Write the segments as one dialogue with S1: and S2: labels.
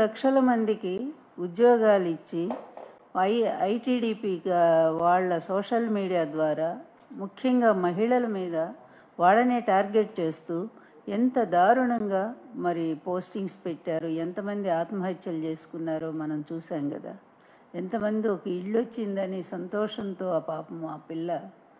S1: లక్షల మందికి ఉద్యోగాలు ఇచ్చి ఐ ఐటీడీపీ వాళ్ళ సోషల్ మీడియా ద్వారా ముఖ్యంగా మహిళల మీద వాళ్ళనే టార్గెట్ చేస్తూ ఎంత దారుణంగా మరి పోస్టింగ్స్ పెట్టారు ఎంతమంది ఆత్మహత్యలు చేసుకున్నారో మనం చూసాం కదా ఎంతమంది ఒక ఇల్లు వచ్చిందని సంతోషంతో ఆ పాపం ఆ పిల్ల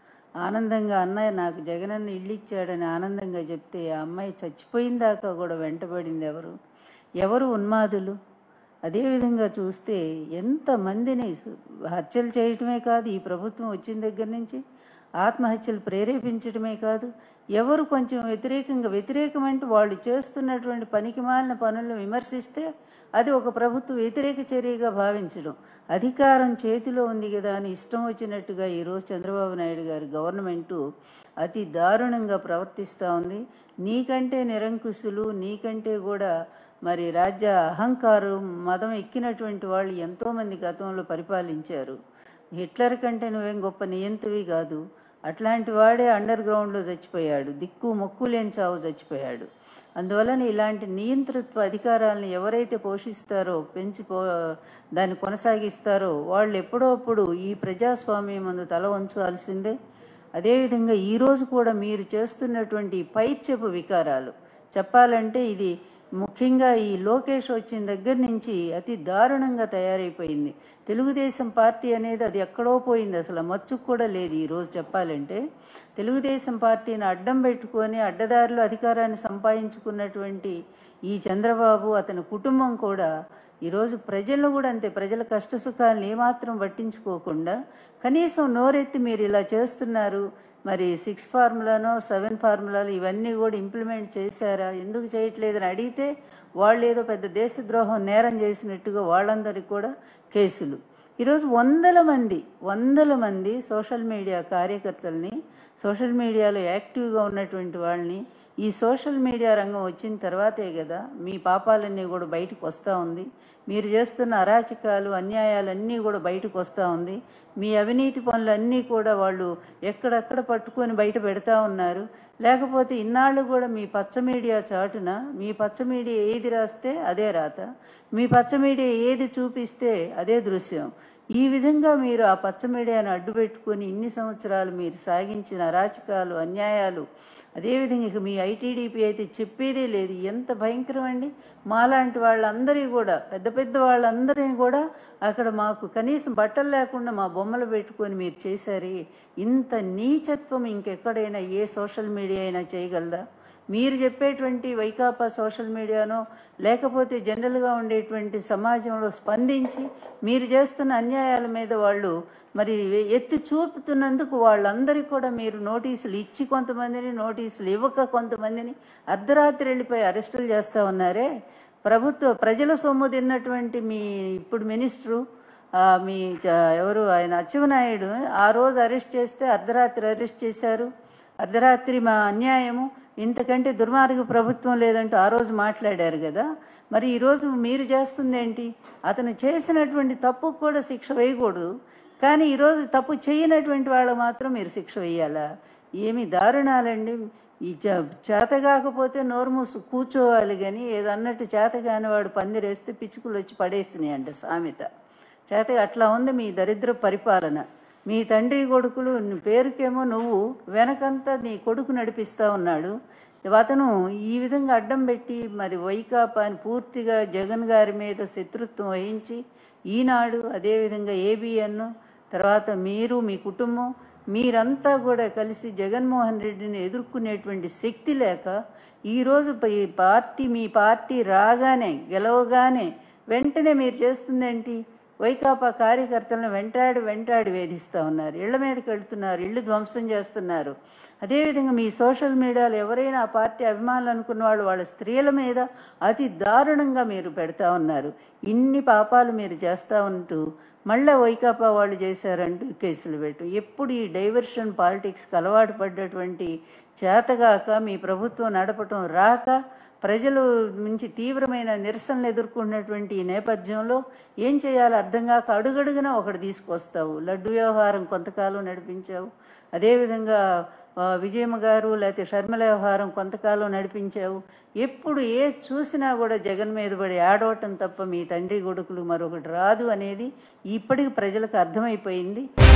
S1: ఆనందంగా అన్నయ్య నాకు జగనన్న ఇల్లు ఇచ్చాడని ఆనందంగా చెప్తే ఆ అమ్మాయి చచ్చిపోయిన దాకా కూడా వెంటబడింది ఎవరు ఎవరు ఉన్మాదులు అదేవిధంగా చూస్తే ఎంతమందిని సు- హత్యలు చేయటమే కాదు ఈ ప్రభుత్వం వచ్చిన దగ్గర నుంచి ఆత్మహత్యలు ప్రేరేపించడమే కాదు ఎవరు కొంచెం వ్యతిరేకంగా వ్యతిరేకం అంటే వాళ్ళు చేస్తున్నటువంటి పనికి మాలిన పనులను విమర్శిస్తే అది ఒక ప్రభుత్వ వ్యతిరేక చర్యగా భావించడం అధికారం చేతిలో ఉంది కదా అని ఇష్టం వచ్చినట్టుగా ఈరోజు చంద్రబాబు నాయుడు గారి గవర్నమెంటు అతి దారుణంగా ప్రవర్తిస్తూ ఉంది నీకంటే నిరంకుశులు నీకంటే కూడా మరి రాజ్య అహంకారం మదం ఎక్కినటువంటి వాళ్ళు ఎంతోమంది గతంలో పరిపాలించారు హిట్లర్ కంటే నువ్వేం గొప్ప నియంతవి కాదు అట్లాంటి వాడే అండర్ గ్రౌండ్లో చచ్చిపోయాడు దిక్కు మొక్కు లేని చావు చచ్చిపోయాడు అందువలన ఇలాంటి నియంతృత్వ అధికారాలను ఎవరైతే పోషిస్తారో పెంచి పో దాన్ని కొనసాగిస్తారో వాళ్ళు ఎప్పుడప్పుడు ఈ ప్రజాస్వామ్యం ముందు తల వంచాల్సిందే అదేవిధంగా ఈరోజు కూడా మీరు చేస్తున్నటువంటి ఈ పైత్యపు వికారాలు చెప్పాలంటే ఇది ముఖ్యంగా ఈ లోకేష్ వచ్చిన దగ్గర నుంచి అతి దారుణంగా తయారైపోయింది తెలుగుదేశం పార్టీ అనేది అది ఎక్కడో పోయింది అసలు మచ్చుకు కూడా లేదు ఈరోజు చెప్పాలంటే తెలుగుదేశం పార్టీని అడ్డం పెట్టుకొని అడ్డదారిలో అధికారాన్ని సంపాదించుకున్నటువంటి ఈ చంద్రబాబు అతని కుటుంబం కూడా ఈరోజు ప్రజలు కూడా అంతే ప్రజల కష్ట సుఖాలను ఏమాత్రం పట్టించుకోకుండా కనీసం నోరెత్తి మీరు ఇలా చేస్తున్నారు మరి సిక్స్ ఫార్ములానో సెవెన్ ఫార్ములాలు ఇవన్నీ కూడా ఇంప్లిమెంట్ చేశారా ఎందుకు చేయట్లేదని అడిగితే వాళ్ళు ఏదో పెద్ద దేశద్రోహం నేరం చేసినట్టుగా వాళ్ళందరికీ కూడా కేసులు ఈరోజు వందల మంది వందల మంది సోషల్ మీడియా కార్యకర్తల్ని సోషల్ మీడియాలో యాక్టివ్గా ఉన్నటువంటి వాళ్ళని ఈ సోషల్ మీడియా రంగం వచ్చిన తర్వాతే కదా మీ పాపాలన్నీ కూడా బయటకు వస్తూ ఉంది మీరు చేస్తున్న అరాచకాలు అన్యాయాలన్నీ కూడా బయటకు వస్తూ ఉంది మీ అవినీతి పనులన్నీ కూడా వాళ్ళు ఎక్కడెక్కడ పట్టుకొని బయట పెడతా ఉన్నారు లేకపోతే ఇన్నాళ్ళు కూడా మీ పచ్చ మీడియా చాటున మీ పచ్చ మీడియా ఏది రాస్తే అదే రాత మీ పచ్చ మీడియా ఏది చూపిస్తే అదే దృశ్యం ఈ విధంగా మీరు ఆ పచ్చ మీడియాను అడ్డుపెట్టుకొని ఇన్ని సంవత్సరాలు మీరు సాగించిన అరాచకాలు అన్యాయాలు అదేవిధంగా ఇక మీ ఐటీడీపీ అయితే చెప్పేదే లేదు ఎంత భయంకరం అండి మాలాంటి వాళ్ళందరి కూడా పెద్ద పెద్ద వాళ్ళందరినీ కూడా అక్కడ మాకు కనీసం బట్టలు లేకుండా మా బొమ్మలు పెట్టుకొని మీరు చేశారు ఇంత నీచత్వం ఇంకెక్కడైనా ఏ సోషల్ మీడియా అయినా చేయగలదా మీరు చెప్పేటువంటి వైకాపా సోషల్ మీడియానో లేకపోతే జనరల్గా ఉండేటువంటి సమాజంలో స్పందించి మీరు చేస్తున్న అన్యాయాల మీద వాళ్ళు మరి ఎత్తి చూపుతున్నందుకు వాళ్ళందరికీ కూడా మీరు నోటీసులు ఇచ్చి కొంతమందిని నోటీసులు ఇవ్వక కొంతమందిని అర్ధరాత్రి వెళ్ళిపోయి అరెస్టులు చేస్తూ ఉన్నారే ప్రభుత్వ ప్రజల సొమ్ము తిన్నటువంటి మీ ఇప్పుడు మినిస్టరు ఆ, మీ చ- ఎవరు ఆయన అచ్చెన్నాయుడు ఆ రోజు అరెస్ట్ చేస్తే అర్ధరాత్రి అరెస్ట్ చేశారు అర్ధరాత్రి మా అన్యాయము ఇంతకంటే దుర్మార్గ ప్రభుత్వం లేదంటూ ఆ రోజు మాట్లాడారు కదా మరి ఈరోజు మీరు చేస్తుంది ఏంటి అతను చేసినటువంటి తప్పుకు కూడా శిక్ష వేయకూడదు కానీ ఈరోజు తప్పు చేయనటువంటి వాళ్ళు మాత్రం మీరు శిక్ష వేయాలా ఏమి దారుణాలండి ఈ చ- చేత కాకపోతే నోరు మూసు కూర్చోవాలి కానీ ఏదన్నట్టు చేత కాని వాడు పందిరేస్తే పిచ్చుకులు వచ్చి పడేసినాయి అంట సామెత చేత అట్లా ఉంది మీ దరిద్ర పరిపాలన మీ తండ్రి కొడుకులు నీ పేరుకేమో నువ్వు వెనకంతా నీ కొడుకు నడిపిస్తా ఉన్నాడు అతను ఈ విధంగా అడ్డం పెట్టి మరి వైకాపాని పూర్తిగా జగన్ గారి మీద శత్రుత్వం వహించి ఈనాడు అదేవిధంగా ఏబిఎన్ తర్వాత మీరు మీ కుటుంబం మీరంతా కూడా కలిసి జగన్మోహన్ రెడ్డిని ఎదుర్కొనేటువంటి శక్తి లేక ఈరోజు ఈ పార్టీ మీ పార్టీ రాగానే గెలవగానే వెంటనే మీరు చేస్తుందేంటి వైకాపా కార్యకర్తలను వెంటాడి వెంటాడి వేధిస్తూ ఉన్నారు ఇళ్ల మీదకి వెళ్తున్నారు ఇళ్ళు ధ్వంసం చేస్తున్నారు అదేవిధంగా మీ సోషల్ మీడియాలో ఎవరైనా ఆ పార్టీ అభిమానులు అనుకున్న వాళ్ళు వాళ్ళ స్త్రీల మీద అతి దారుణంగా మీరు పెడతా ఉన్నారు ఇన్ని పాపాలు మీరు చేస్తూ ఉంటూ మళ్ళా వైకాపా వాళ్ళు చేశారంటూ కేసులు పెట్టు ఎప్పుడు ఈ డైవర్షన్ పాలిటిక్స్కి అలవాటు పడ్డటువంటి చేతగాక మీ ప్రభుత్వం నడపటం రాక ప్రజలు నుంచి తీవ్రమైన నిరసనలు ఎదుర్కొన్నటువంటి ఈ నేపథ్యంలో ఏం చేయాలో అర్థం కాక అడుగడుగున ఒకటి తీసుకొస్తావు లడ్డు వ్యవహారం కొంతకాలం నడిపించావు అదేవిధంగా ఆ, విజయమ్మ గారు లేకపోతే షర్మిల వ్యవహారం కొంతకాలం నడిపించావు ఎప్పుడు ఏ చూసినా కూడా జగన్ మీద పడి ఆడవటం తప్ప మీ తండ్రి కొడుకులు మరొకటి రాదు అనేది ఇప్పటికి ప్రజలకు అర్థమైపోయింది